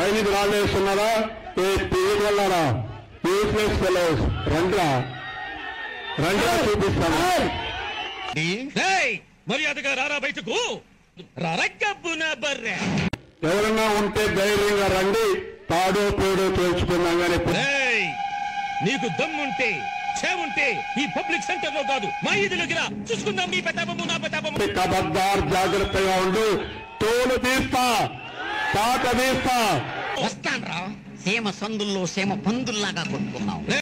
పైనకి రాళ్ళు వేస్తున్నారా ఏ తీరు వెళ్ళారా యూస్లెస్ ఫెలోస్ రండ్రా రండ్రా చూపిస్తాను రేయ్, మర్యాదగా రారా బయటకు రరకబ్బున బర్రె ఎవరన్నా ఉంటే ధైర్యంగా రండి తాడో పేడో తేల్చుకుందాం కానీ రేయ్, నీకు దమ్ముంటే చేవుంటే ఈ పబ్లిక్ సెంటర్ లో కాదు మా ఈదులోకి రా చూసుకుందాం మీ పెద్దాపము నా పెద్దాపము కబద్దార్ జాగ్రత్తగా ఉండు తోలు తీస్తా తాట తీస్తా వస్తాన్రా సీమ సందుల్లో సీమ పందుల్లాగా కొట్టుకున్నాం